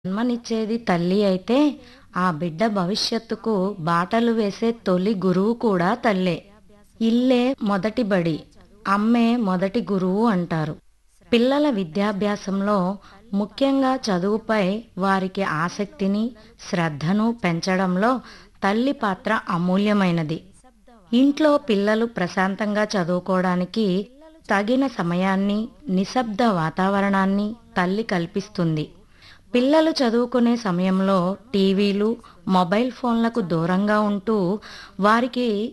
జన్మనిచ్చేది తల్లి అయితే ఆ బిడ్డ భవిష్యత్తుకు బాటలు వేసే తొలి గురువు కూడా తల్లే ఇల్లే మొదటి బడి అమ్మే మొదటి గురువు అంటారు పిల్లల విద్యాభ్యాసంలో ముఖ్యంగా చదువుపై వారికి ఆసక్తిని శ్రద్ధను పెంచడంలో తల్లి పాత్ర అమూల్యమైనది ఇంట్లో పిల్లలు ప్రశాంతంగా చదువుకోవడానికి తగిన సమయాన్ని నిశ్శబ్ద వాతావరణాన్ని తల్లి కల్పిస్తుంది పిల్లలు చదువుకునే సమయంలో టీవీలు మొబైల్ ఫోన్లకు దూరంగా ఉంటూ వారికి